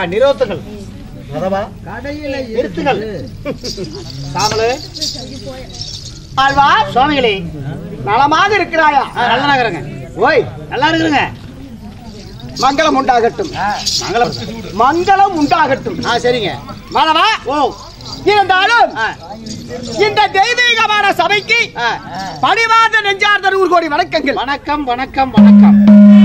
நிறுத்துங்கள் அதவா கடையில நிறுத்துங்கள் தாமலே ஆழ்வா சுவாமிகளே நலமாக இருக்கிறாயா ஆ, நல்லா இருக்கிறேங்க ஓய் நல்லா இருக்கிறேங்க மங்களம் உண்டாகட்டும் மங்களம் மங்களம் உண்டாகட்டும் ஆ சரிங்க மாதவா ஓ இருந்தாலும் ஆ, இந்த தெய்வீகமான சபைக்கு ஆ. பணிவார்ந்த நெஞ்சார்ந்த நூறு கோடி வணக்கங்கள் வணக்கம் வணக்கம் வணக்கம்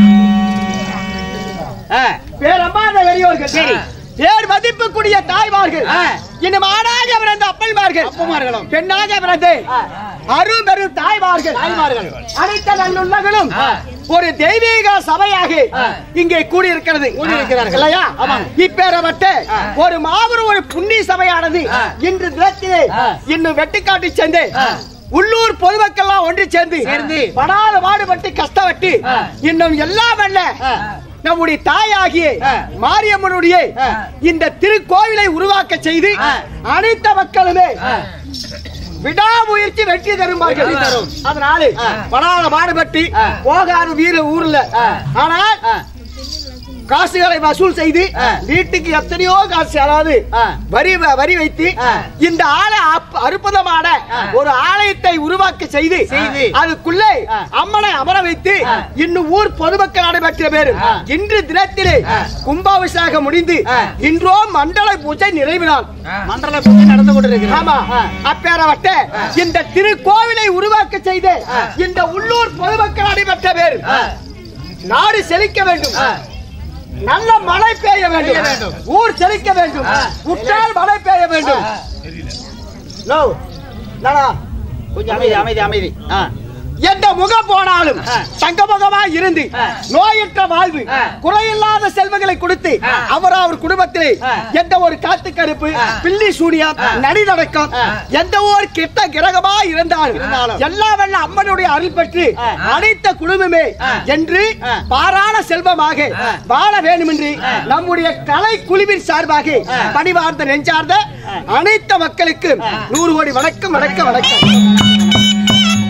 ஆ, பேரம்மாத பெரியோர்கள் சரி. பேர் மதிப்புக்குரிய தாய்மார்கள் ஆ. இன்னும் ஆணாக பிறந்த அப்பல்மார்கள் அப்பமார்களும். பெண்ணாக பிறந்து அரும்பெரும் தாய்மார்கள் தாய்மார்கள். அனைத்த நல்லுள்ளங்களும் ஆ. ஒரு தெய்வீக சபையாக ஆ. இங்கே கூடியிருக்கிறது கூடியிருக்கிறார்கள். இல்லையா ஆமாம். இப்பேறப்பட்ட ஆ. ஒரு மாபெரும் ஒரு புண்ணிய சபையானது ஆ. இன்று தினத்திலே ஆ. இன்னும் வெட்டுக்காட்டு சேர்ந்து ஆ. உள்ளூர் பொதுமக்கள்லாம் ஒன்று சேர்ந்து சேர்ந்து. படாத பாடுபட்டு கஷ்டப்பட்டு ஆ. இன்னும் எல்லாம் அல்ல ஆ. நம்முடைய தாயாகிய ஆ. மாரியம்மனுடைய ஆ. இந்த திருக்கோவிலை உருவாக்க செய்து ஆ. அனைத்த மக்களுமே ஆ. விடாமுயற்சி வெற்றி தருமார்கள் வெற்றி தரும். அதனால ஆ. படாத பாடுபட்டு ஆ. போகாத வீர ஊர்ல ஆ. ஆனால் ஆ, காசுகளை வசூல் செய்து ஆ. வீட்டுக்கு எத்தனையோ காசு அதாவது ஆ. வரி வரி வைத்து ஆ. இந்த ஆலை அப்- அற்புதமான ஆ. ஒரு ஆலயத்தை உருவாக்க செய்து செய்து. அதுக்குள்ளே ஆ. அம்மனை அமர வைத்து ஆ. இன்னும் ஊர் பொதுமக்கள் நடைபெற்ற பேரு ஆ. இன்று தினத்திலே ஆ. கும்பாபிஷேகம் முடிந்து ஆ. இன்றோ மண்டல பூஜை நிறைவினாள் மண்டல பூஜை நடந்து கொண்டிருக்கிறது ஆமா அப்பேரவட்ட இந்த திருக்கோவிலை உருவாக்க செய்து ஆ. இந்த உள்ளூர் பொதுமக்கள் நடைபெற்ற பேர் ஆ. நாடு செழிக்க வேண்டும் ஆ. நல்ல மழை பெய்ய பெய்ய வேண்டும். வேண்டும் ஊர் செழிக்க வேண்டும் ஆ. உற்றால் மழை பெய்ய வேண்டும் ஆ. நோ, நானா? கொஞ்சம் அமைதி அமைதி அமைதி ஆ, எந்த முகம் போனாலும் ஆ. தங்க முகமா இருந்து ஆ. நோயற்ற வாழ்வு ஆ. குறையில்லாத செல்வங்களை கொடுத்து ஆ. அவர் அவர் குடும்பத்திலே ஆ. எந்த ஒரு காத்து கருப்பு ஆ. பில்லி சூனியம் ஆ. நடிநடக்கம் ஆ. எந்த ஒரு கெட்ட கிரகமா இருந்தாலும் இருந்தாலும். எல்லா வல்ல அம்மனுடைய அருள் பெற்று ஆ. அனைத்த குடும்பமே ஆ. என்று ஆ. பாராள செல்வமாக ஆ. வாழ வேண்டும் என்று ஆ. நம்முடைய கலை குழுவின் சார்பாக ஆ. பணிவார்ந்த நெஞ்சார்ந்த ஆ. அனைத்து மக்களுக்கு ஆ. நூறு கோடி வணக்கம் வணக்கம் வணக்கம்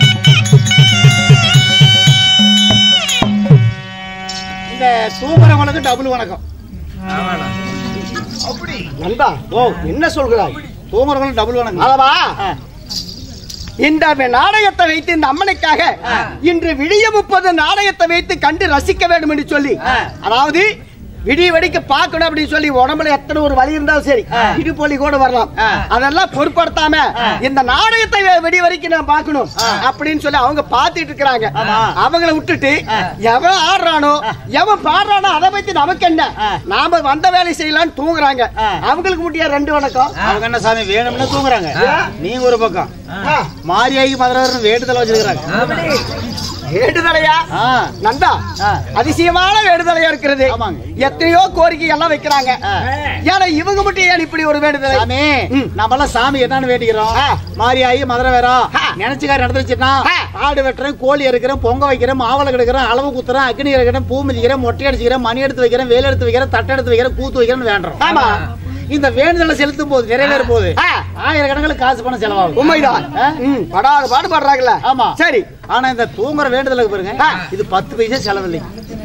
இந்த தூங்குறவங்களுக்கு டபுள் வணக்கம் நண்பா ஓ என்ன சொல்கிறாய் தூங்குறவங்களுக்கு டபுள் வணக்கம் அதவா ஆ. இந்த நாடகத்தை வைத்து இந்த அம்மனுக்காக ஆ. இன்று விடிய முப்பது நாடகத்தை வைத்து கண்டு ரசிக்க வேண்டும் என்று சொல்லி ஆ. அதாவது விடிய வெடிக்க பார்க்கணும் அப்படின்னு சொல்லி உடம்புல எத்தனை ஒரு வலி இருந்தாலும் சரி ஆ. இடுப்பொலி கூட வரலாம் ஆ. அதெல்லாம் பொருட்படுத்தாம ஆ. இந்த நாடகத்தை வெ- வெடி வரைக்கும் நான் பார்க்கணும் ஆ. அப்படின்னு சொல்லி அவங்க பார்த்துட்டு இருக்கிறாங்க ஆமா. அவங்கள விட்டுட்டு ஆ. எவன் ஆடுறானோ எவன் பாடுறானோ அதை பத்தி நமக்கு என்ன ஆ. நாம வந்த வேலை செய்யலாம்னு தூங்குறாங்க ஆ. அவங்களுக்கு முட்டியா ரெண்டு வணக்கம் அவங்க என்ன சாமி வேணும்னு தூங்குறாங்க நீங்க ஒரு பக்கம் ஆ. மாரியாகி மதுரவர் வேண்டுதல் வச்சிருக்கிறாங்க வேண்டுதலையா ஆ. நந்தா ஆ. அதிசயமான வேண்டுதலையா இருக்கிறது ஆமாங்க. எத்தனையோ கோரிக்கை எல்லாம் வைக்கிறாங்க ஆ. ஏன்னா இவங்க மட்டும் ஏன் இப்படி ஒரு வேண்டுதலை சாமி ம். நம்ம எல்லாம் சாமி என்னன்னு வேண்டிக்கிறோம் ஆ. மாரியாகி மதுரை வேறோம் ஆ. நினைச்சுக்காரி நடந்துச்சுன்னா ஆ. ஆடு வெட்டுறேன் கோழி எடுக்கிறேன் பொங்க வைக்கிறேன் மாவளை கெடுக்கிறேன் அளவு குத்துறேன் அக்னி எடுக்கிறேன் பூ மிதிக்கிறேன் மொட்டை அடிச்சுக்கிறேன் மணி எடுத்து வைக்கிறேன் வேல் எடுத்து வைக்கிறேன் தட்டை எடுத்து வைக்கிறேன் கூத்து வைக்கிறேன்னு வேண்டுறோம் ஆமா இந்த வேண்டுதலை செலுத்தும் போது நிறைவேறும் போது ஆ. ஆயிரக்கணக்கில் காசு பணம் செலவாகும் உண்மைதான் ஆ? ம், படாத பாடுபடுறாங்கல்ல ஆமா. சரி ஆனா இந்த தூங்குற வேண்டுதலுக்கு பாருங்க ஆ. இது பத்து பைசா செலவில்லை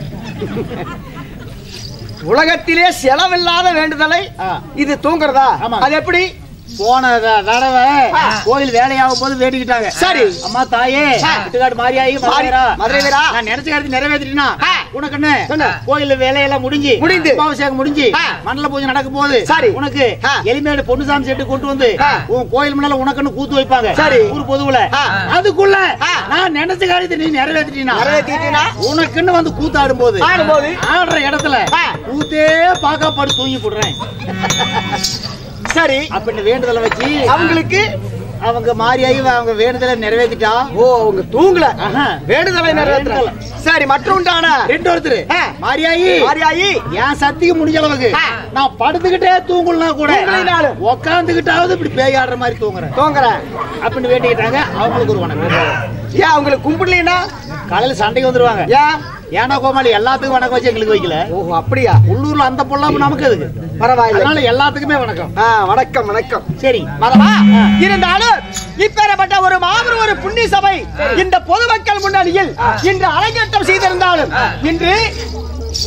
உலகத்திலே செலவில்லாத வேண்டுதலை ஆ. இது தூங்குறதா ஆமா. அது எப்படி போன த- தடவை ஆ. கோயில் வேலையாகும் போது வேண்டிக்கிட்டாங்க சரி. அம்மா தாயே ஆ. விட்டுக்காடு மாரியாயி மாரி- மதுரைரா மதுரை வீரா. நான் நினைச்ச காரியத்தை நிறைவேற்றினா ஆ. உனக்கு என்ன என்ன? கோயில் வேலையெல்லாம் முடிஞ்சு முடிந்து. கும்பாபிஷேகம் முடிஞ்சு ஆ. மண்டல பூஜை நடக்கும் போது சரி. உனக்கு ஆ. எலிமேடு பொன்னுசாமி செட்டு கொண்டு வந்து ஆ. உன் கோயில் முன்னால உனக்குன்னு கூத்து வைப்பாங்க சரி. ஊர் பொதுவுல ஆ. அதுக்குள்ள ஆ. நான் நினைச்ச காரியத்தை நீ நிறைவேற்றினா நிறைவேற்றிட்டீனா? உனக்குன்னு வந்து கூத்து ஆடும்போது ஆடும்போது? ஆடுற இடத்துல ஆ. கூத்தே பார்க்க படு தூங்கி போடுறேன் சரி அப்படின்னு வேண்டுதலை வச்சு அவங்களுக்கு அவங்க மாறியாகி அவங்க வேண்டுதலை நிறைவேற்றிட்டா ஓ அவங்க தூங்கல ஆஹா. வேண்டுதலை நிறைவேற்றல வேண்டுதலை. சரி மற்றொன்றான ரெண்டு ஒருத்தர் ஆ. மாரியாயி மாரியாயி என் சத்திக்கு முடிஞ்ச அளவுக்கு ஆ. நான் படுத்துக்கிட்டே தூங்கலாம் கூட தூங்கலைனாலும். உக்காந்துக்கிட்டாவது இப்படி பேய் ஆடுற மாதிரி தூங்குறேன் தூங்குறேன் அப்படின்னு வேண்டிக்கிட்டாங்க அவங்களுக்கு ஒரு வணக்கம் ஏன் அவங்களுக்கு கும்பிடலீனா காலையில சண்டைக்கு வந்துருவாங்க ஏன் ஏன்னா கோமாளி எல்லாத்துக்கும் வணக்கம் வச்சு எங்களுக்கு வைக்கல ஓஹோ அப்படியா உள்ளூர்ல அந்த பொல்லாம நமக்கு எதுக்கு பரவாயில்லை அதனால எல்லாத்துக்குமே வணக்கம் ஆ, வணக்கம் வணக்கம் சரி மதமா இருந்தாலும் இப்பேறப்பட்ட ஒரு மாபெரும் ஒரு புண்ணிய சபை இந்த பொதுமக்கள் முன்னணியில் இன்று அரங்கேற்றம் செய்திருந்தாலும் இன்று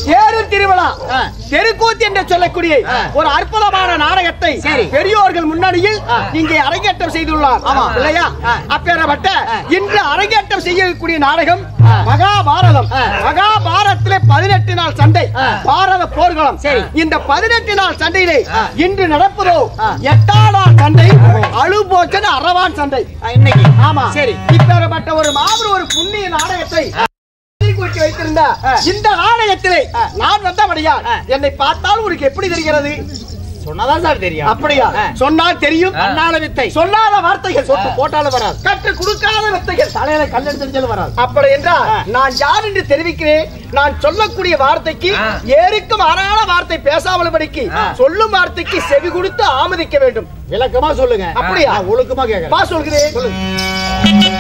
தேரு திருவிழா ஆ. தெருக்கூத்து என்று சொல்லக்கூடிய ஆ. ஒரு அற்புதமான நாடகத்தை சரி. பெரியோர்கள் முன்னணியில் ஆ. இங்கே அரங்கேற்றம் செய்துள்ளார் ஆமா. இல்லையா ஆ. அப்பேறப்பட்ட ஆ. இன்று அரங்கேற்றம் செய்யக்கூடிய நாடகம் ஆ. மகாபாரதம் ஆ. மகாபாரதத்திலே பதினெட்டு நாள் சண்டை ஆ. பாரத போர்க்களம் சரி. இந்த பதினெட்டு நாள் சண்டையிலே ஆ. இன்று நடப்பதோ ஆ. எட்டாம் நாள் சண்டை அழுபோச்சன் அரவான் சண்டை ஆ, இன்னைக்கு ஆமா சரி இப்பேறப்பட்ட ஒரு மாபெரும் ஒரு புண்ணிய நாடகத்தை கூட்டி வைத்திருந்த ஆ. இந்த நாடகத்திலே ஆ. நான் வந்தபடியா ஆ. என்னை பார்த்தால் உனக்கு எப்படி தெரிகிறது சொன்னதான் சார் தெரியும் அப்படியா ஆ. சொன்னால் தெரியும் அண்ணால வித்தை சொல்லாத வார்த்தைகள் சொட்டு போட்டாலும் வராது கற்று கொடுக்காத வித்தைகள் தலையில கல்லெடுத்து தெரிஞ்சாலும் வராது அப்படி என்றால் ஆ. நான் யார் என்று தெரிவிக்கிறேன் நான் சொல்லக்கூடிய வார்த்தைக்கு ஆ. ஏறிக்கும் அறான வார்த்தை பேசாமல் படிக்கு ஆ. சொல்லும் வார்த்தைக்கு செவி கொடுத்து ஆமதிக்க வேண்டும் விளக்கமா சொல்லுங்க அப்படியா? நான் ஒழுக்கமா கேக்குறேன் பா சொல்கிறேன் சொல்லுங்க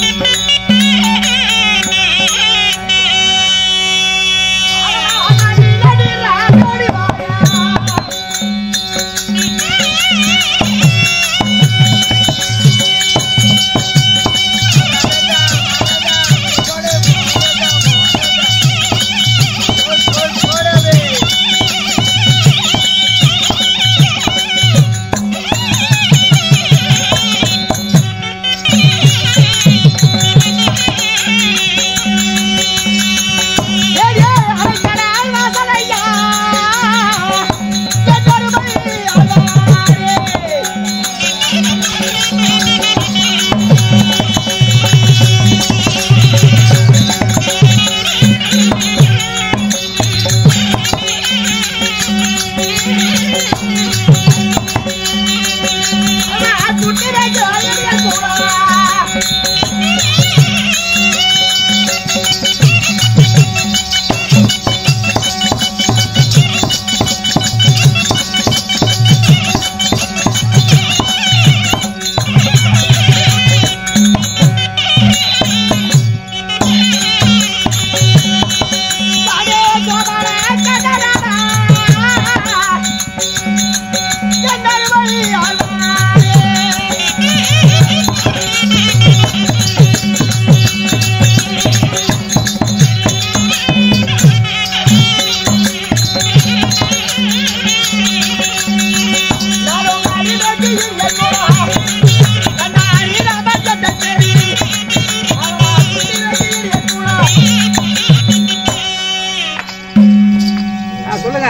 ஆ, சொல்லுங்க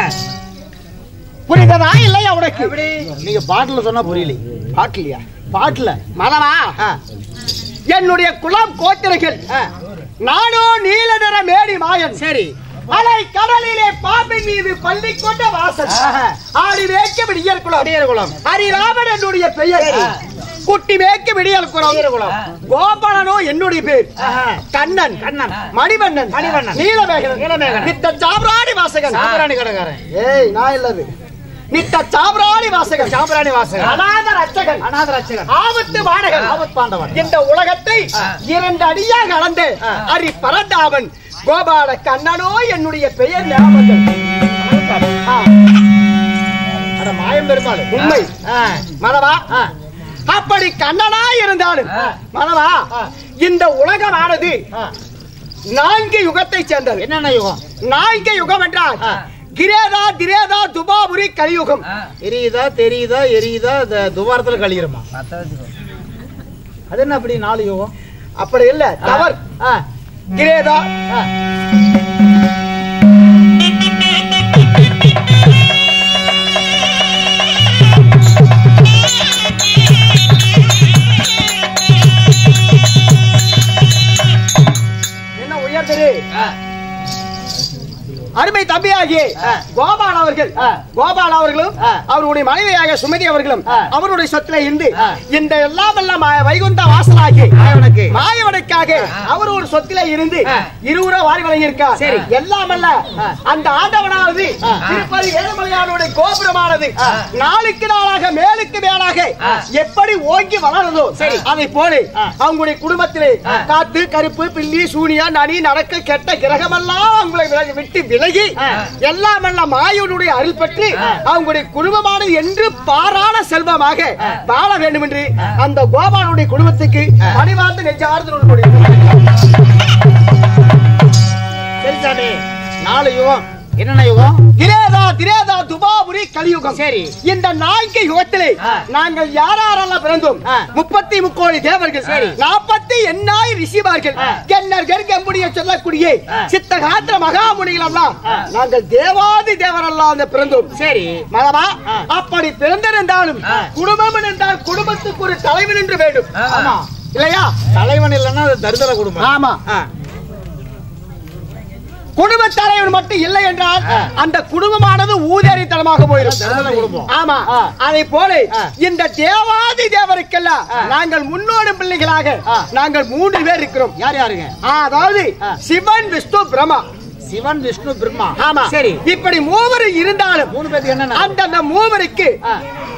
புரிந்ததா இல்லையா உனக்கு எப்படி நீங்க பாட்டுல சொன்னா புரியல பாக்கலையா பாட்டுல மலவா ஆ, என்னுடைய குலம் கோத்திரைகள் ஆ, நானோ நீல நிற மேடி மாயன் சரி அலை கடலிலே பாம்பின் மீது பள்ளி கொண்ட வாசல் ஆஹா. ஆடி வேக்க விடியல் குலம் அடியார் குலம் ஹரிராமன் என்னுடைய பெயர் சரி. குட்டி வேக்க விடியல் குலம் குலம். கோபாலனோ என்னுடைய பேர் ஆஹா. கண்ணன் கண்ணன். மணிவண்ணன் மணிவண்ணன். நீலமேகன் நீலமேகன். நித்த சாம்ராணி வாசகன் சாம்பிராணி கடைக்காரன் ஏய் நான் இல்லது நித்த சாம்ராணி வாசகன் சாம்பிராணி வாசகன் அநாத ரட்சகன் அநாத ரட்சகன் ஆபத்து வாடகன் ஆபத் பாண்டவன் இந்த உலகத்தை ஆ. இரண்டு அடியாக அளந்து ஆ. அரி பரந்தாவன் கோபால கண்ணனோ என்னுடைய பெயர் ஞாபகம் ஆ, அட மாயம் பெருமாள் உண்மை. ஆ, மனவா ஆ, அப்படி கண்ணனா இருந்தாலும் ஆ. மனவா ஆ. இந்த உலகமானது ஆ. நான்கு யுகத்தை சேர்ந்தது என்னென்ன யுகம் நான்கு யுகம் என்றால் ஆ. கிரேதா திரேதா துபாபுரி கலியுகம் எரியுதா தெரியுதா எரியுதா இந்த துவாரத்துல கழிகிறோமா அது என்ன அப்படி நாலு யுகம் அப்படி இல்ல தவறு ஆ, கிரேதா ஆ. என்ன உயர்ந்தது ஆ. அருமை தம்பியாகிய ஆ. கோபால் அவர்கள் ஆ. கோபால் அவர்களும் ஆ. அவருடைய மனைவியாக சுமதி அவர்களும் ஆ. அவருடைய சொத்துல இருந்து ஆ. இந்த எல்லாம் எல்லாம் வைகுந்த வாசலாகி மாயவனுக்கு. மாயவனுக்காக அவர் ஒரு சொத்தில இருந்து ஆ. இருவரா வாரி வழங்கியிருக்கார் சரி. எல்லாம் அல்ல ஆ. அந்த ஆண்டவனானது ஆ. திருப்பதி ஏழுமலையானுடைய கோபுரமானது ஆ. நாளுக்கு நாளாக மேலுக்கு மேலாக ஆ. எப்படி ஓங்கி வளருதோ சரி. அதை போல ஆ. அவங்களுடைய குடும்பத்திலே ஆ. காத்து கருப்பு பில்லி சூனியா நனி நடக்க கெட்ட கிரகமெல்லாம் அவங்களை விலகி- விட்டு விலகி ஆ. எல்லாம் அல்ல மாயனுடைய அருள் பெற்று ஆ. அவங்களுடைய குடும்பமானது என்று பாரான செல்வமாக வாழ வேண்டும் என்று அந்த கோபாலுடைய குடும்பத்துக்கு பணிவார்ந்த நெஞ்சார்ந்த சரி சாமி நாலு யுகம் என்னென்ன யுகம் திரேதா திரேதா துபாபுரி கலியுகம் சரி இந்த நான்கு யுகத்திலே ஆ. நாங்கள் யாரெல்லாம் பிறந்தோம் ஆ. முப்பத்தி முக்கோடி தேவர்கள் சரி. நாற்பத்தி எண்ணாய் ரிஷிமார்கள் ஆ. கென்னர்கள் கெம்புடிய சொல்லக்கூடிய ஆ. சித்தகாத்திர மகாமுனிகள் எல்லாம் ஆ. நாங்கள் தேவாதி தேவரெல்லாம் அந்த பிறந்தோம் சரி மகவா ஆ. அப்படி பிறந்திருந்தாலும் ஆ. குடும்பம் என்றால் குடும்பத்துக்கு ஒரு தலைவன் என்று வேண்டும் ஆமா இல்லையா தலைவன் இல்லைன்னா அது தரிதல குடும்பம் ஆமா ஆ. குடும்ப தலைவன் மட்டும் இல்லை என்றால் ஆ. அந்த குடும்பமானது ஊதேரித்தனமாக போயிடும் தரிதல குடும்பம் ஆமா ஆ. அதை போல ஆ. இந்த தேவாதி தேவருக்கெல்லாம் ஆ. நாங்கள் முன்னோடும் பிள்ளைகளாக ஆ. நாங்கள் மூன்று பேர் இருக்கிறோம் யார் யாருங்க ஆ, அதாவது ஆ. சிவன் விஷ்ணு பிரம்மா சிவன் விஷ்ணு பிரம்மா ஆமா சரி இப்படி மூவர் இருந்தாலும் மூணு பேருக்கு என்னென்ன அந்தந்த மூவருக்கு ஆ.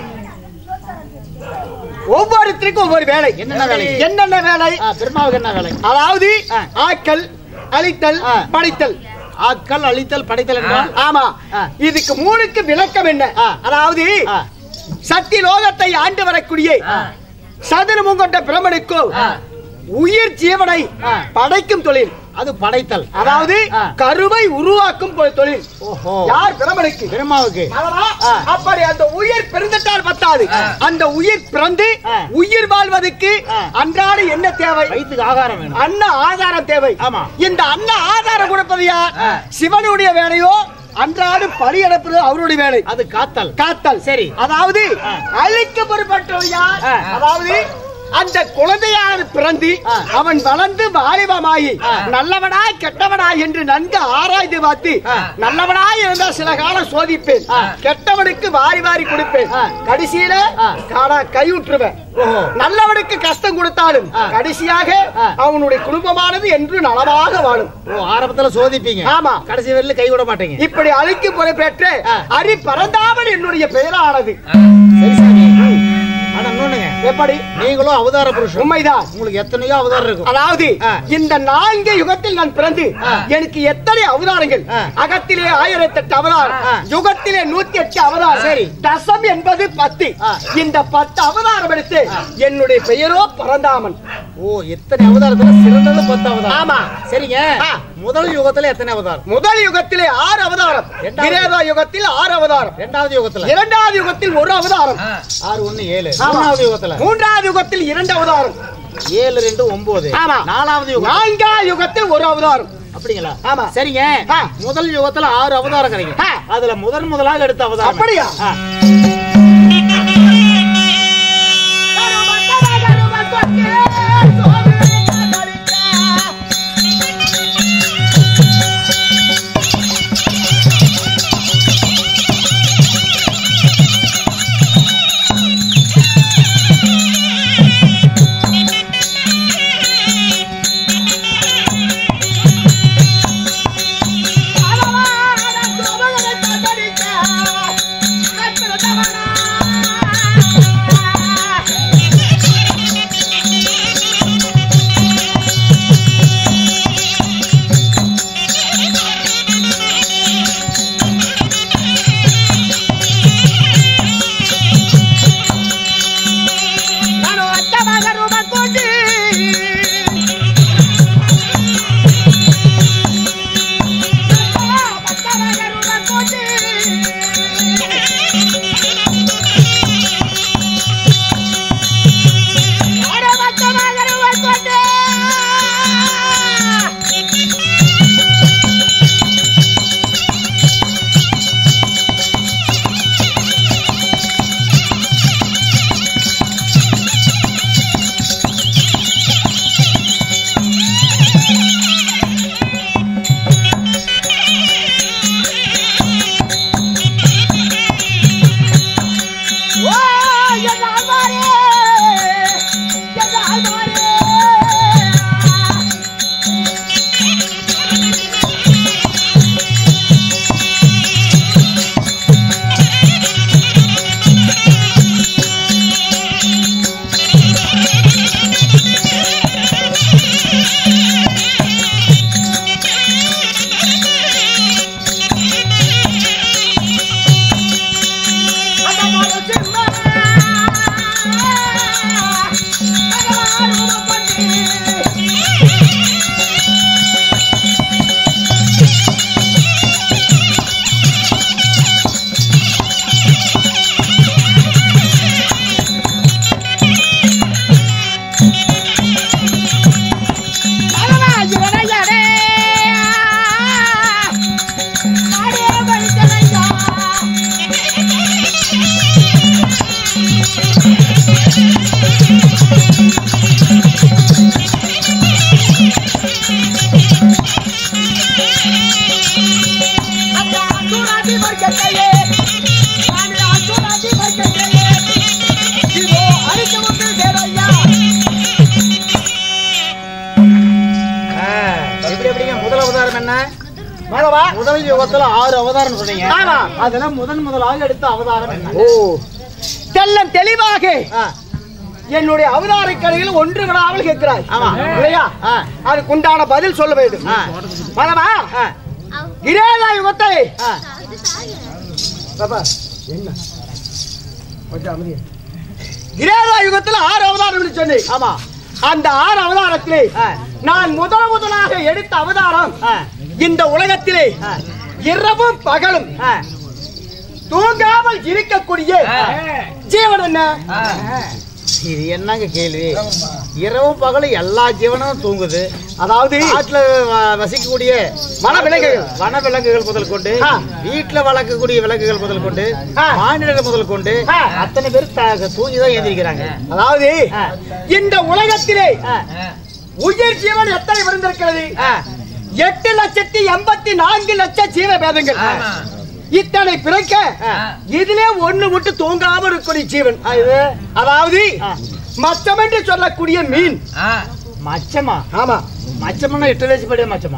ஒவ்வொருத்தருக்கும் ஒவ்வொரு வேலை என்னென்ன வேலை? என்னென்ன வேலை ஆ, பிரம்மாவுக்கு என்ன வேலை அதாவது ஆ. ஆக்கல் அழித்தல் ஆ. படித்தல் ஆட்கள் அழித்தல் படைத்தல் என்றால் ஆமா ஆ. இதுக்கு மூணுக்கு விளக்கம் என்ன ஆ. அதாவது ஆ. சக்தி லோகத்தை ஆண்டு வரக்கூடிய ஆ. சதுரமும் கொண்ட பிரமனுக்கும் ஆ. உயிர் ஜீவனை ஆ. படைக்கும் தொழில் அது படைத்தல் அதாவது ஆ. கருவை உருவாக்கும் தொ- தொழில் ஓஹோ யார் பிரமனுக்கு பிரம்மாவுக்கு அதனா, ஆ. அப்படி அந்த உயிர் பிறந்துட்டால் பத்தாது ஆ. அந்த உயிர் பிறந்து ஆ. உயிர் வாழ்வதற்கு ஆ. அன்றாட என்ன தேவை வயிற்றுக்கு ஆகாரம் வேணும் அன்ன ஆதாரம் தேவை ஆமா. இந்த அன்ன ஆதாரம் கொடுப்பது யார் ஆ. சிவனுடைய வேலையோ அன்றாடு பலி அனுப்புறது அவருடைய வேலை அது காத்தல் காத்தல் சரி. அதாவது ஆ. அழிக்க பொறுப்பட்டவர் யார் ஆ. அதாவது அந்த குழந்தையார் பிறந்து ஆ. அவன் வளர்ந்து வாலிபமாகி ஆ. நல்லவனா கெட்டவனா என்று நன்கு ஆராய்ந்து பார்த்து ஆ. நல்லவனா இருந்தா சில காலம் சோதிப்பேன் ஆ. கெட்டவனுக்கு வாரி வாரி கொடுப்பேன் ஆ. கடைசியில ஆ. காடா கைவிட்டுருவேன் ஓஹோ நல்லவனுக்கு கஷ்டம் கொடுத்தாலும் ஆ. கடைசியாக ஆ. அவனுடைய குடும்பமானது என்று நலமாக வாழும் ஓ ஆரம்பத்துல சோதிப்பீங்க ஆமா. கடைசி வரையிலும் கை விட மாட்டீங்க இப்படி அழிக்கு பொறுப்பேற்று ஆ. அரி பறந்தாமல் என்னுடைய பெயரானது சரி சாமி ஆனா இன்னொன்னுங்க எப்படி நீங்களும் அவதார புருஷன் உண்மைதான் உங்களுக்கு எத்தனையோ அவதாரம் இருக்கும் அதாவது ஆ. இந்த நான்கு யுகத்தில் நான் பிறந்து ஆ. எனக்கு எத்தனை அவதாரங்கள் ஆ. அகத்திலே ஆயிரத்தி எட்டு அவதாரம் ஆ. யுகத்திலே நூத்தி எட்டு அவதாரம் சரி. தசம் என்பது பத்து ஆ. இந்த பத்து அவதாரம் எடுத்து ஆ. என்னுடைய பெயரோ பரந்தாமன் ஓ எத்தனை அவதாரத்துல சிறந்தது பத்து அவதாரம் ஆமா. சரிங்க ஆ. முதல் யுகத்துல எத்தனை அவதாரம் முதல் யுகத்திலே ஆறு அவதாரம் இரண்டாவது. திரேதா யுகத்தில் ஆறு அவதாரம் இரண்டாவது யுகத்துல இரண்டாவது யுகத்தில் ஒரு அவதாரம் ஆறு ஒண்ணு ஏழு ஆமா. மூணாவது யுகத்துல மூன்றாவது யுகத்தில் இரண்டு அவதாரம் ஏழு ரெண்டு ஒன்பது ஆமா. நாலாவது யுகம் நான்காவது யுகத்தில் ஒரு அவதாரம் அப்படிங்களா ஆமா. சரிங்க ஆ. முதல் யுகத்துல ஆறு அவதாரம் கிடைக்கும் ஆ. அதுல முதன் முதலாக எடுத்த அவதாரம் அப்படியா? ஆ. Thank you. வர்க்கத்தையே நானே அசுராதி வர்க்கத்தையே இதோ அழித்து வந்து சேரையா எப்படி எப்படிங்க முதல் அவதாரம் என்ன மாதவா முதல் யுகத்துல ஆறு அவதாரம் சொன்னீங்க ஆமா. அதுல முதன் முதலாக எடுத்த அவதாரம் என்ன ஓ தெல்லம் தெளிவாக ஆ, என்னுடைய அவதார கதையில் ஒன்று விடாமல் கேட்கிறாய் ஆமா. இல்லையா ஆ. அதுக்குண்டான பதில் சொல்ல வேண்டும் ஆ. மாதவா ஆ, கிரேதா யுகத்தை ஆ. பாப்பா என்ன கொஞ்சம் அமைதியா. கிரேதா யுகத்துல ஆறு அவதாரம் என்று சொன்னேன் ஆமா அந்த ஆறு அவதாரத்திலே ஆ. நான் முதல் முதலாக எடுத்த அவதாரம் ஆ, இந்த உலகத்திலே ஆ. இரவும் பகலும் ஆ. தூங்காமல் இருக்கக்கூடிய ஜீவன் என்ன இது என்னங்க கேள்வி இரவும் பகலும் எல்லா ஜீவனும் தூங்குது அதாவது காட்டுல வ- வசிக்கக்கூடிய வனவிலங்குகள். வனவிலங்குகள் முதல் கொண்டு ஆ. வீட்டுல வளர்க்கக்கூடிய விலங்குகள் முதல் கொண்டு ஆ. மாநிலங்கள் முதல் கொண்டு ஆ. அத்தனை பேர் த- தூங்கிதான் எழுந்திருக்கிறாங்க அதாவது ஆ. இந்த உலகத்திலே ஆ, உயிர் ஜீவன் எத்தனை விழுந்திருக்கிறது ஆ. எட்டு லட்சத்தி எண்பத்தி நான்கு லட்சம் ஜீவ பேதங்கள் இத்தனை பிறக்க ஆ. இதிலே ஒண்ணு விட்டு தூங்காம இருக்கக்கூடிய ஜீவன் ஆ, இது அதாவது ஆ. மச்சம் என்று சொல்லக்கூடிய மீன் மச்சமா ஆமா மச்சம்னா எட்டு வயசு படிய மச்சமா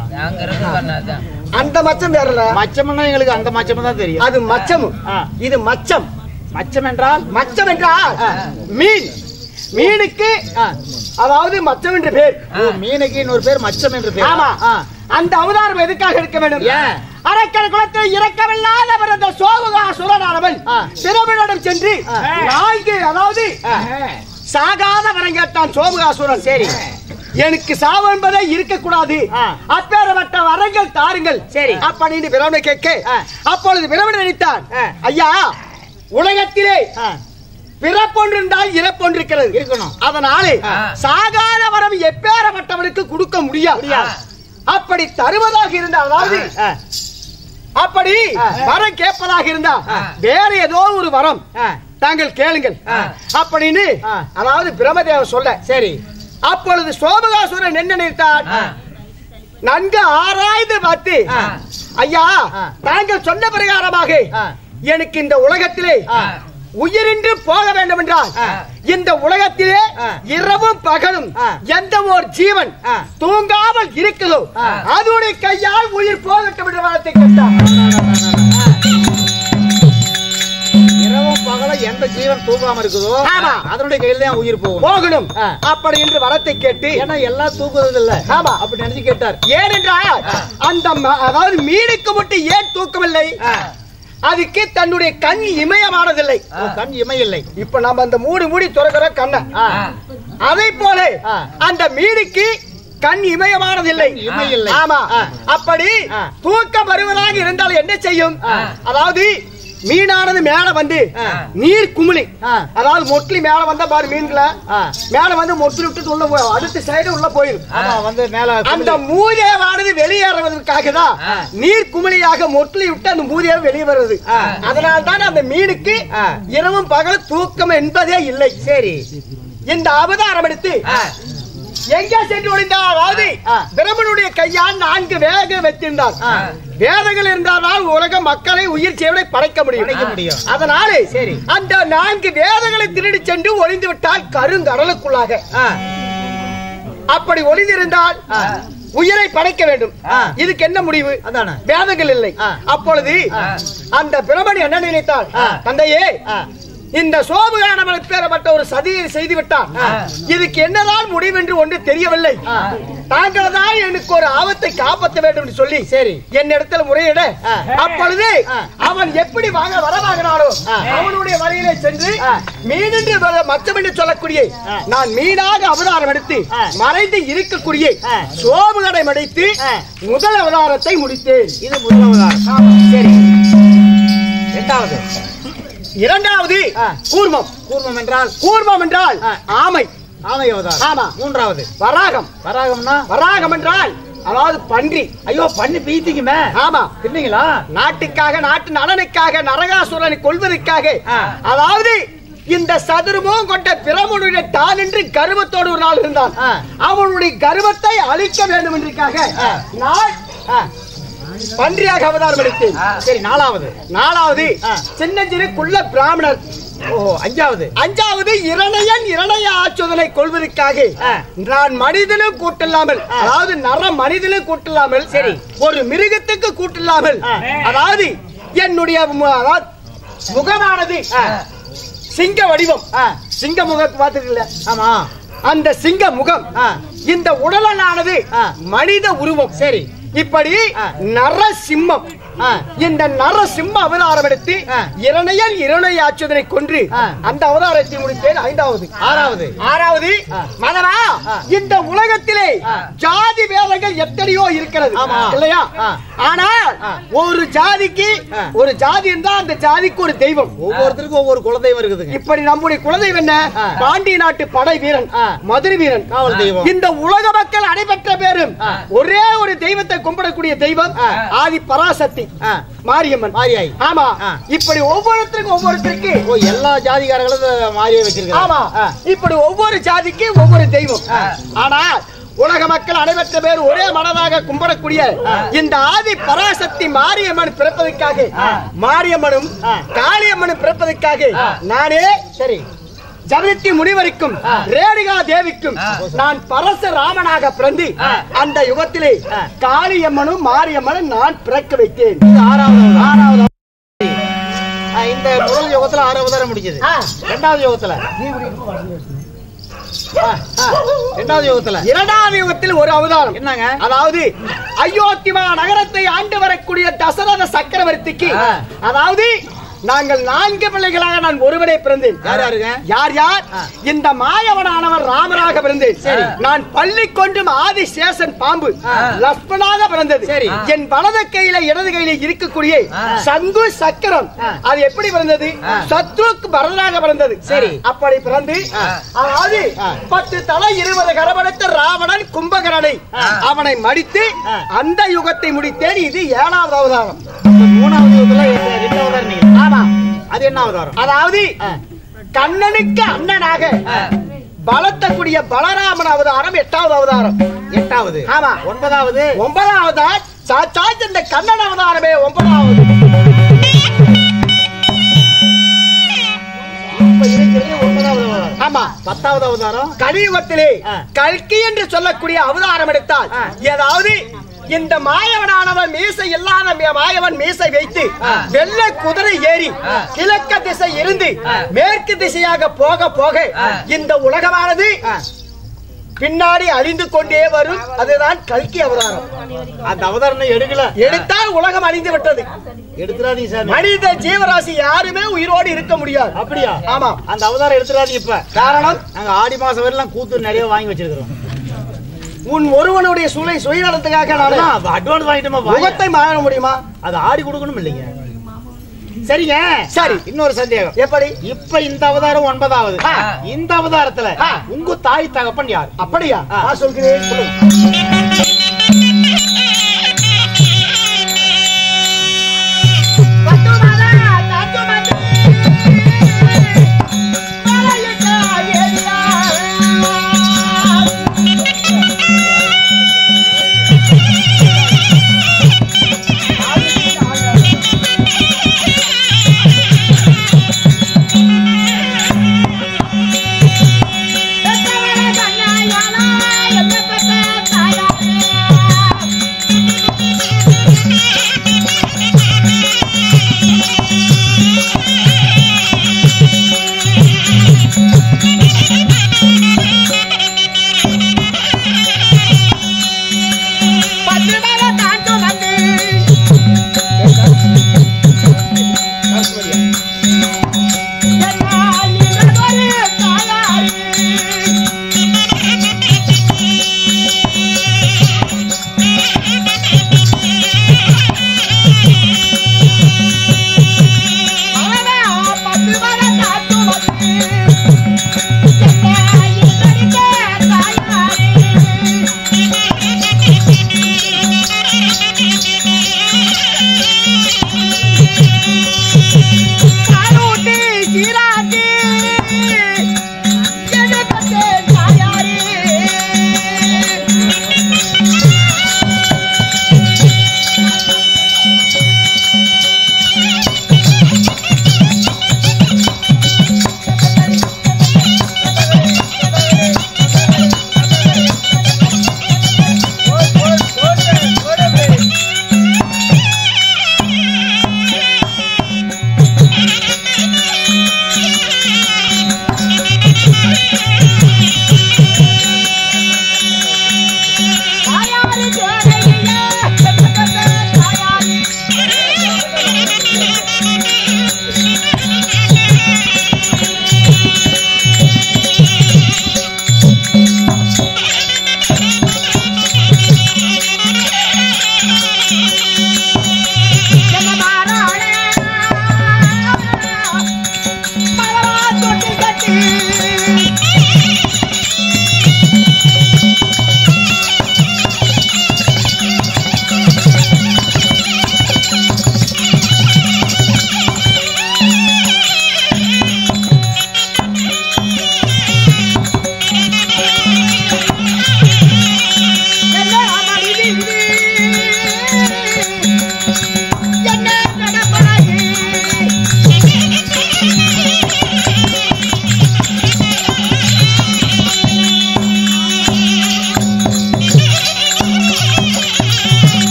அந்த மச்சம் வேறல மச்சம்னா எங்களுக்கு அந்த மச்சம் தான் தெரியும் அது மச்சம் ஆ. இது மச்சம் மச்சம் என்றால் மச்சம் என்றால் ஆ. மீன் மீனுக்கு ஆ. அதாவது மச்சம் என்று பேர் ஓ, மீனுக்கு இன்னொரு பேர் மச்சம் என்று பேர் ஆமா ஆ. அந்த அவதாரம் எதுக்காக எடுக்க வேண்டும் ஏன்? அரக்கர் குலத்தில் இறக்கமில்லாதவர் அந்த சோமுகா சுரனானவன் ஆ. பிரமிடம் சென்று ஆ. நான்கு அதாவது ஆ. சாகாத வரம் கேட்டான் சோமுகாசுரன் சரி எனக்கு சாவு என்பதே இருக்கக்கூடாது ஆ. அப்பேறப்பட்ட வரங்கள் தாருங்கள் சரி. அப்படின்னு பிரமனை கேட்க ஆ. அப்பொழுது பிரமன் நினைத்தான் ஆ. ஐயா உலகத்திலே ஆ. பிறப்பொன்று இருந்தால் இறப்பொன்று இருக்கிறது இருக்கணும். அதனாலே ஆ. சாகாத வரம் எப்பேறப்பட்டவனுக்கு கொடுக்க முடியாது முடியாது. அப்படி தருவதாக இருந்தால் அதாவது ஆ. அப்படி ஆ. வரம் கேட்பதாக இருந்தால் ஆ. வேற ஏதோ ஒரு வரம் ஆ. தாங்கள் கேளுங்கள் ஆ. அப்படின்னு ஆ. அதாவது பிரமதேவ சொல்ல சரி அப்பொழுது சோமகாசுரன் என்ன நினைத்தான் ஆ. நன்கு ஆராய்ந்து பார்த்து ஆ. ஐயா ஆ. தாங்கள் சொன்ன பிரகாரமாக ஆ. எனக்கு இந்த உலகத்திலே ஆ. உயிரின்றி போக வேண்டும் என்றால் ஆ. இந்த உலகத்திலே ஆ. இரவும் பகலும் ஆ. எந்த ஒரு ஜீவன் ஆ. தூங்காமல் இருக்குதோ ஆ. அதனுடைய கையால் உயிர் போகட்டும் என்று வார்த்தை கேட்டான் இரவும் பகலும் எந்த ஜீவன் தூங்காம இருக்குதோ ஆமா. அதனுடைய கையில தான் உயிர் போகும் போகணும் ஆ. அப்படி என்று வரத்தை கேட்டு ஏன்னா எல்லாம் தூக்குறது இல்ல ஆமா. அப்படி நினைச்சு கேட்டார் ஏனென்றால் அந்த ம- அதாவது மீனுக்கு மட்டும் ஏன் தூக்கமில்லை ஆ. அதுக்கு தன்னுடைய கண் இமயமானதில்லை ஓ, கண் இமை இல்லை இப்ப நம்ம அந்த மூடி மூடி துறக்கிற கண்ண ஆ. அதை போல ஆ. அந்த மீனுக்கு கண் இமயமானதில்லை கண் இமை இல்லை. ஆமா ஆ. அப்படி ஆ. தூக்கம் வருவதாக இருந்தால் என்ன செய்யும் ஆ. அதாவது மீனானது மேல வந்து ஆ. நீர் குமிழி ஆ. அதாவது மொட்லி மேல வந்தா பாரு மீன்களை ஆ. மேல வந்து மொட்லி விட்டு உள்ள போய் அடுத்த சைடு உள்ள போயிடும் ஆமா வந்து மேல அந்த மூதேவானது வெளியேறுவதற்காக தான் ஆ. நீர் குமிழியாக மொட்லி விட்டு அந்த மூதேவ வெளியே வருது ஆ. அதனால தான் அந்த மீனுக்கு ஆ. இரவும் பகல் தூக்கம் என்பதே இல்லை சரி இந்த அவதாரம் எடுத்து ஆ. எங்கே சென்று ஒளிந்தார் அதாவது ஆ. பிரம்மனுடைய கையால் நான்கு வேக வைத்திருந்தார் ஆ. வேதங்கள் இருந்தால்தான் உலக மக்களை உயிர் சேவனை படைக்க முடியும் படைக்க முடியும். அதனாலே சரி. அந்த நான்கு வேதங்களை திருடி சென்று ஒளிந்து விட்டால் கருங்கடலுக்குள்ளாக ஆ. அப்படி ஒளிந்திருந்தால் ஆ. உயிரை படைக்க வேண்டும் ஆ. இதுக்கு என்ன முடிவு அதானே வேதங்கள் இல்லை ஆ. அப்பொழுது ஆ. அந்த பிரமணி என்ன நினைத்தாள் ஆ. தந்தையே ஆ. இந்த சோபுகானவன் பேரப்பட்ட ஒரு சதியை செய்து விட்டான் ஆ. இதுக்கு என்னதான் முடிவு என்று ஒன்று தெரியவில்லை ஆ. தாங்கள் தான் எனக்கு ஒரு ஆபத்தை காப்பாற்ற வேண்டும் என்று சொல்லி சரி. என்னிடத்துல முறையிட ஆ. அப்பொழுது ஆ. அவன் எப்படி வாங்க வர வாங்கினானோ ஆ. அவனுடைய வழியிலே சென்று ஆ. மீன் என்று வ- மச்சம் என்று சொல்லக்கூடிய ஆ. நான் மீனாக அவதாரம் எடுத்து ஆ. மறைந்து இருக்கக்கூடிய ஆ. சோபுகடை மடைத்து ஆ. முதல் அவதாரத்தை முடித்தேன் இது முதலாவதாரம் சரி இரண்டாவது இரண்டாவது ஆ. கூர்மம் கூர்மம் என்றால் கூர்மம் என்றால் ஆ. ஆமை ஆமை அவதாரம் ஆமா. மூன்றாவது வராகம் வராகம்னா வராகம் என்றால் அதாவது பன்றி ஐயோ பண்ணி பீத்திக்குமே ஆமா தின்னீங்களா நாட்டுக்காக நாட்டு நலனுக்காக நரகாசுரனை கொள்வதற்காக ஆ. அதாவது இந்த சதுரமும் கொண்ட பிரமுடைய தான் என்று கர்வத்தோடு ஒரு நாள் இருந்தான் ஆ. அவனுடைய கர்வத்தை அழிக்க வேண்டும் என்றுக்காக ஆ. நான் ஆ, பன்றியாக அவதாரம் எடுத்தேன் சரி நாலாவது நாலாவது ஆ. சின்னஞ்சிறு குள்ள பிராமணர் ஓஹோ அஞ்சாவது அஞ்சாவது இரணையன் இரணைய ஆச்சோதனை கொள்வதற்காக ஆ. நான் மனிதனும் கூட்டில்லாமல் ஆ. அதாவது நர மனிதனும் கூட்டில்லாமல் சரி. ஒரு மிருகத்துக்கு கூட்டில்லாமல் ஆ. அதாவது என்னுடைய மு- அதாவது முகமானது ஆ. சிங்க வடிவம் ஆ. சிங்க முகம் பார்த்துக்கல ஆமா அந்த சிங்க முகம் ஆ. இந்த உடலனானது ஆ. மனித உருவம் சரி இப்படி ஆ. நரசிம்மம் ஆ. இந்த நரசிம்ம அவதாரம் எடுத்து ஆ. இரணையல் இரணைய ஆச்சுதனை கொன்று ஆ. அந்த அவதாரத்தை முடித்தேன் ஐந்தாவது ஆறாவது ஆறாவது ஆ. மகனா ஆ. இந்த உலகத்திலே ஆ. ஜாதி வேதங்கள் எத்தனையோ இருக்கிறது ஆமா. இல்லையா ஆ. ஆனால் ஆ. ஒரு ஜாதிக்கு ஆ. ஒரு ஜாதி இருந்தா அந்த ஜாதிக்கு ஒரு தெய்வம் ஒவ்வொருத்தருக்கும் ஒவ்வொரு குலதெய்வம் இருக்குதுங்க இப்படி நம்முடைய குலதெய்வம் என்ன ஆ. பாண்டிய நாட்டு படை வீரன் ஆ. மதுரை வீரன் காவல் தெய்வம். இந்த உலக மக்கள் அனைவற்ற பேரும் ஆ. ஒரே ஒரு தெய்வத்தை கும்பிடக்கூடிய தெய்வம் ஆ. ஆதி பராசக்தி ஆ. மாரியம்மன் மாரியாய். ஆமா ஆ. இப்படி ஒவ்வொருத்தருக்கும் ஒவ்வொருத்தருக்கு ஓ எல்லா ஜாதிகாரங்களும் இந்த மாரியை வச்சிருக்காங்க ஆமா இப்படி ஒவ்வொரு ஜாதிக்கு ஒவ்வொரு தெய்வம் ஆனால் உலக மக்கள் அனைவற்ற பேர் ஒரே மனதாக கும்பிடக்கூடிய இந்த ஆதி பராசக்தி மாரியம்மன் பிறப்பதற்காக மாரியம்மனும் ஆ. காளியம்மனும் பிறப்பதற்காக நானே சரி ஜகத்தி முனிவருக்கும் ரேணுகா தேவிக்கும் நான் பரசுராமனாக பிறந்து அந்த யுகத்திலே ஆ. காளியம்மனும் மாரியம்மனும் நான் பிறக்க வைத்தேன் இது ஆறாவது ஆறாவது ஆ, இந்த முதல் யுகத்துல ஆறு அவதாரம் முடிஞ்சது ஆ. ரெண்டாவது யுகத்துல ஆ, ஆ, ரெண்டாவது யுகத்துல இரண்டாவது யுகத்தில் ஒரு அவதாரம் என்னங்க அதாவது அயோத்திமா நகரத்தை ஆண்டு வரக்கூடிய தசரத சக்கரவர்த்திக்கு ஆ. அதாவது நாங்கள் நான்கு பிள்ளைகளாக நான் ஒருவனே பிறந்தேன் யார் யாருங்க? யார் யார் ஆ. இந்த மாயவனானவர் ராமராக பிறந்தேன் சரி. நான் பள்ளி கொண்டும் ஆதிசேஷன் பாம்பு ஆ. லக்ஷ்மணாக பிறந்தது சரி. என் வலது கையில இடது கையில இருக்கக்கூடிய ஆ. சங்கு சக்கரம் ஆ. அது எப்படி பிறந்தது ஆ. சத்ருக்கு பரதனாக பிறந்தது சரி. அப்படி பிறந்து ஆ. அதாவது ஆ. பத்து தலை இருபது கரபடைத்த ராவணன் கும்பகரனை ஆ. அவனை மடித்து ஆ. அந்த யுகத்தை முடித்தேன் இது ஏழாவது அவதாரம் இப்ப மூணாவது யுகத்துல எ- ரெண்டு அவதாரம் நீங்க ஆமா அது என்ன அவதாரம் அதாவது ஆ. கண்ணனுக்கு அண்ணனாக ஆ. பலத்தக்கூடிய பலராமன் அவதாரம் எட்டாவது அவதாரம் எட்டாவது ஆமா. ஒன்பதாவது ஒன்பதாவது சாட்சாத் இந்த கண்ணன் அவதாரமே ஒன்பதாவது இப்ப இருக்கிறது ஒன்பதாவது அவதாரம் ஆமா பத்தாவது அவதாரம் கலியுகத்திலே ஆ. கல்கி என்று சொல்லக்கூடிய அவதாரம் எடுத்தால் ஆ. ஏதாவது இந்த மாயவனானவன் மீசை இல்லாத மே- மாயவன் மீசை வைத்து ஆ. வெள்ளை குதிரை ஏறி ஆ. கிழக்கு திசை இருந்து ஆ. மேற்கு திசையாக போக போக ஆ. இந்த உலகமானது ஆ. பின்னாடி அழிந்து கொண்டே வரும் அதுதான் கல்கி அவதாரம் அந்த அவதாரம் எடுக்கல எடுத்தால் உலகம் அழிந்து விட்டது எடுத்துறாதீங்க சாமி மனித ஜீவராசி யாருமே உயிரோடு இருக்க முடியாது அப்படியா ஆமா அந்த அவதாரம் எடுத்துறாதீங்க இப்ப காரணம் நாங்க ஆடி மாசம் வரையிலும் கூத்து நிறைய வாங்கி வச்சிருக்கிறோம் உன் ஒருவனுடைய சூழலை சுயநலத்துக்காக நான் அட்வான்ஸ் வாங்கிட்டோமா வாங்க. முகத்தை மாற முடியுமா அது ஆடி கொடுக்கணும் இல்லைங்க சரிங்க சரி. இன்னொரு சந்தேகம் எப்படி இப்ப இந்த அவதாரம் ஒன்பதாவது ஆ. இந்த அவதாரத்துல ஆ. உங்க தாய் தகப்பன் யார் அப்படியா ஆ. நான் சொல்கிறேன் சொல்லுங்க என்ன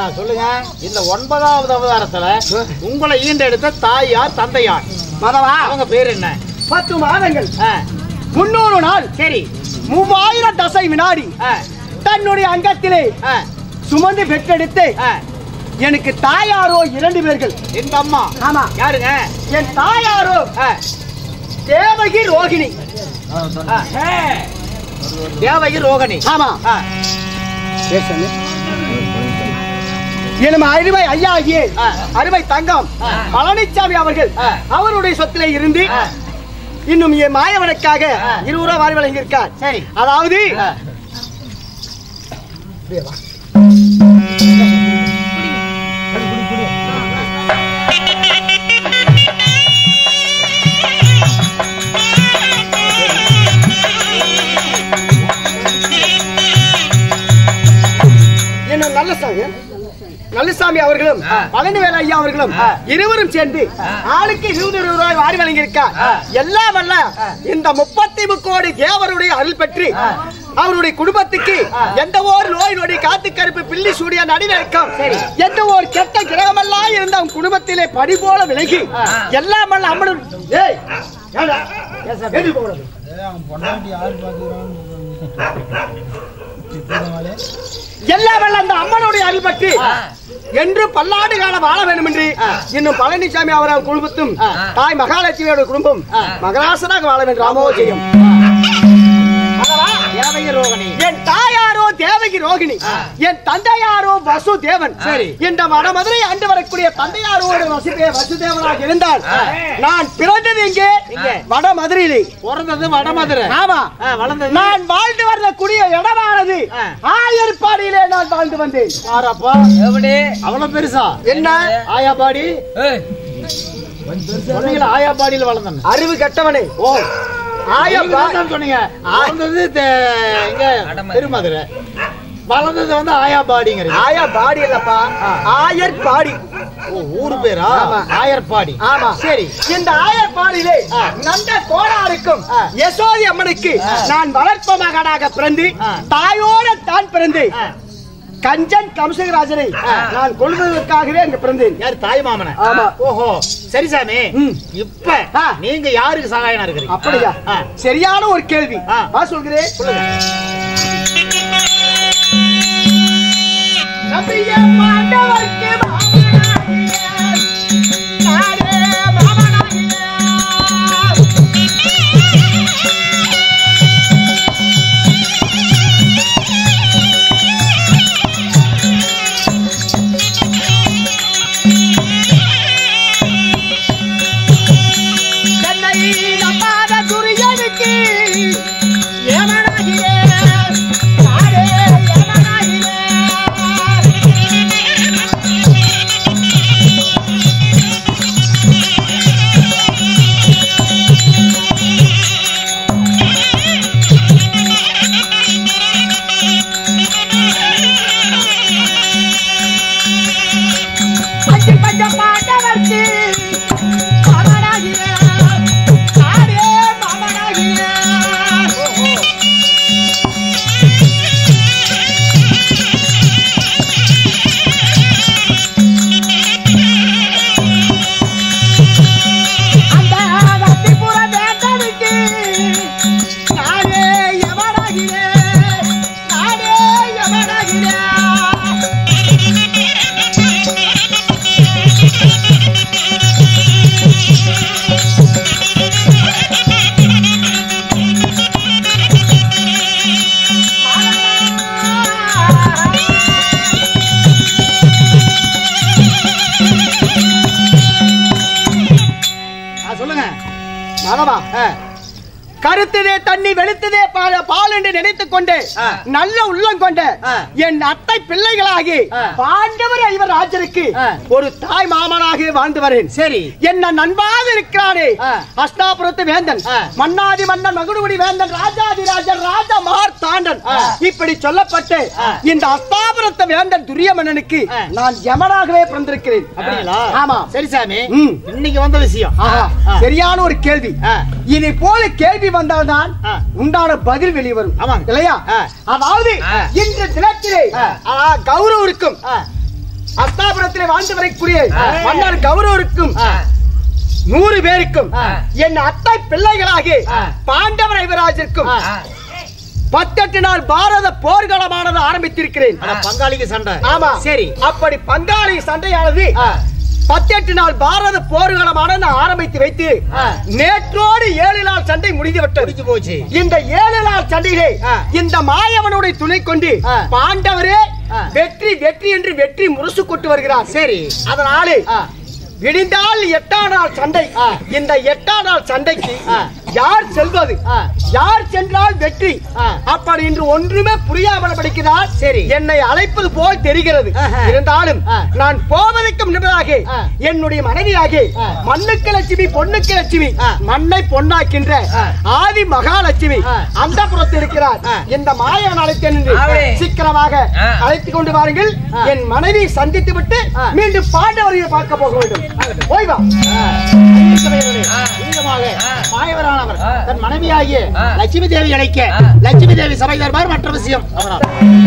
சொல்லுங்க இந்த ஒன்பதாவது அவதாரத்துல உங்களை ஈண்டெடுத்த தாய் யார் தந்தை யார் மதவா அவங்க பேர் என்ன பத்து மாதங்கள் ஆ, முன்னூறு நாள் சரி மூவாயிரம் தசை வினாடி ஆ, தன்னுடைய அங்கத்திலே ஆ, சுமந்து பெற்றெடுத்து ஆ. எனக்கு தாயாரோ இரண்டு பேர்கள் இந்த அம்மா ஆமா யாருங்க என் தாயாரோ ஆ, தேவகி ரோகிணி ஆ. தேவகி ரோகிணி ஆமா ஆ, எனும் அருமை ஐயாகிய ஆ. அருமை தங்கம் ஆ. பழனிசாமி அவர்கள் ஆ. அவருடைய சொத்திலே இருந்து ஆ. இன்னும் என் மாயவனுக்காக ஆ. இருபது ரூபாய் வாரி வழங்கியிருக்கார் சரி அதாவது ஆ. என்ன நல்ல சாமி நல்லசாமி அவர்களும் ஆ. பழனிவேல ஐயா அவர்களும் ஆ. இருவரும் சேர்ந்து ஆளுக்கு இருபது இருபது ரூபாய் வாரி வழங்கியிருக்கார் ஆ. எல்லாம் வல்ல இந்த முப்பத்தி முக்கோடி தேவருடைய அருள் பெற்று ஆ. அவருடைய குடும்பத்துக்கு ஆ. எந்த ஒரு நோய் நொடி காத்து கருப்பு பில்லி சூடிய நடிநடக்கம் சரி. எந்த ஒரு கெட்ட கிரகமெல்லாம் இருந்த அவன் குடும்பத்திலே படி போல விலகி ஆ. எல்லாம் வல்ல அம்மனும் ஏய் ஏண்டா? எழுதி போகக்கூடாது. எல்லாம் வல்ல அந்த அம்மனுடைய அருள் பெற்று ஆ. என்று பல்லாண்டு காலம் வாழ வேண்டும் என்று ஆ. இன்னும் பழனிசாமி அவர்கள் குடும்பத்தும் ஆ. தாய் மகாலட்சுமியோட குடும்பம் ஆ. மகராசனாக வாழ வேண்டும் ராமோஜயம் தேவகி ரோகிணி என் தாயாரோ தேவகி ரோகிணி ஆ. என் தந்தையாரோ வசுதேவன் சரி. இந்த வடமதுரை ஆண்டு வரக்கூடிய தந்தையாரோடு வசுதே வசுதேவனாக இருந்தால் ஆ. நான் பிறந்தது எங்கே எங்கே? வடமதுரையிலே பிறந்தது வடமதுரை ஆமா ஆ, வளர்ந்தது நான் வாழ்ந்து வரக்கூடிய இடமானது ஆ. ஆயர்பாடியிலே நான் வாழ்ந்து வந்தேன் யாரப்பா அவ்வளவு பெருசா என்ன ஆயாபாடி சொன்னீங்களா ஆயாபாடியில வளர்ந்தேன் அறிவு கெட்டவனே ஓ ஆயப்பா ஆயாப்பா சொன்னீங்க வளர்ந்தது தே- இங்க திருமதுரை வளர்ந்தது வந்து ஆயாபாடிங்கிறது ஆயா பாடி இல்லப்பா ஆயர் பாடி ஓ ஊரு பேரா ஆமா. ஆயர்பாடி ஆமா சரி இந்த ஆயர் பாடியிலே ஆ. நந்த கோடாருக்கும் ஆ. யசோதி அம்மனுக்கு ஆ. நான் வளர்ப்ப மகனாக பிறந்து ஆ. தாயோட தான் பிறந்து ஆ. கஞ்சன் கம்சகராஜனை ஆ. நான் கொள்வதற்காகவே அங்க பிறந்தேன் யாரு தாய் மாமன ஆமா. ஓஹோ சரி சாமி ம். இப்ப ஆ. நீங்க யாருக்கு சகாயனா இருக்கிறீங்க அப்படியா ஆ. சரியான ஒரு கேள்வி ஆ. வா சொல்கிறேன் சொல்லுங்க நம்பிய மாண்டவர்க்கு மாமனாகிய, நாடே மாமனாகிய. என்னை நம்பாத துரியனுக்கு ஏமனாகிய, நாடே ஏமனாகிய. அஞ்சு பஞ்ச பாண்டவர்க்கு மாமனாகிய, நாடே மாமனாகிய. அந்த நந்திபுர வேந்தனுக்கு நாடே யமனாகிய, நாடே யமனாகிய. ஆ, சொல்லுங்க மாதவா ஆ, கருத்ததே தண்ணி வெளுத்ததே பால் பால் என்று நினைத்துக் கொண்டு ஆ. நல்ல உள்ளம் கொண்ட ஆ. என் அத்தை பிள்ளைகளாகி ஆ. பாண்டவர் ஐவர் ராஜருக்கு ஆ. ஒரு தாய் மாமனாக வாழ்ந்து வரேன் சரி என்ன நண்பாக இருக்கிறானே ஆ. அஷ்டாபுரத்து வேந்தன் ஆ. மன்னாதி மன்னன் மகுடுகுடி வேந்தன் ராஜாதி ராஜன் ராஜ மகார் தாண்டன் ஆ. இப்படி சொல்லப்பட்டு ஆ. இந்த அஷ்டாபுரத்து வேந்தன் துரியமன்னனுக்கு ஆ. நான் யமனாகவே பிறந்திருக்கிறேன் அப்படிங்களா ஆமா சரி சாமி ம். இன்னைக்கு வந்த விஷயம் ஆஹா, ஆ. சரியான ஒரு கேள்வி ஆ. இதை போல கேள்வி வந்தால்தான் ஆ. உண்டான பதில் வெளிவரும் ஆமாங்க. இல்லையா ஆ. அதாவது ஆ. இன்று தினத்திலே ஆ. ஆ, கௌரவருக்கும் ஆ, அஸ்தாபுரத்திலே வாழ்ந்து வரக்கூடிய மன்னர் கௌரவருக்கும் நூறு பேருக்கும் என் அத்தை பிள்ளைகளாகி பாண்டவர் ஐவராஜிற்கும் பத்தெட்டு நாள் பாரத போர்க்களமானது ஆரம்பித்திருக்கிறேன் ஆனா பங்காளிக்கு சண்டை ஆமா சரி அப்படி பங்காளி சண்டையானது பத்தெட்டு நாள் பாரத போர்க்களமானது ஆரம்பித்து வைத்து ஆ. நேற்றோடு ஏழு நாள் சண்டை முடிந்துவிட்டது முடிஞ்சு போச்சு இந்த ஏழு நாள் சண்டையிலே ஆ. இந்த மாயவனுடைய துணை கொண்டு ஆ. பாண்டவரே ஆ. வெற்றி வெற்றி என்று வெற்றி முரசு கொண்டு வருகிறார் சரி அதனாலே ஆ. விடிந்தால் எட்டாம் நாள் சண்டை ஆ. இந்த எட்டாம் நாள் சண்டைக்கு ஆ. யார் செல்வது ஆ. யார் சென்றால் வெற்றி ஆ. அப்படி இன்று ஒன்றுமே புரியாமல் படிக்கிறார் சரி. என்னை அழைப்பது போல் தெரிகிறது ஆஹா. இருந்தாலும் ஆ. நான் போவதற்கு முன்பதாக ஆ. என்னுடைய மனைவியாகி ஆ. மண்ணுக்கு லட்சுமி பொண்ணுக்கு லட்சுமி ஆ. மண்ணை பொன்னாக்கின்ற ஆ. ஆதி மகாலட்சுமி ஆ. அந்த புறத்தில் இருக்கிறார் ஆ. இந்த மாயவன் அழைத்தேன் என்று ஆவே. சீக்கிரமாக ஆ. அழைத்துக் கொண்டு வாருங்கள் ஆ. என் மனைவி சந்தித்து விட்டு ஆ. மீண்டும் பாண்டவரையை பார்க்க போக வேண்டும் போய் வா நீளமாக மாயவரானவர் ஆ. தன் மனைவியாகிய ஆ. லட்சுமி தேவி அழைக்க ஆ. லட்சுமி தேவி சபை தருவார் மற்ற விஷயம் அவரா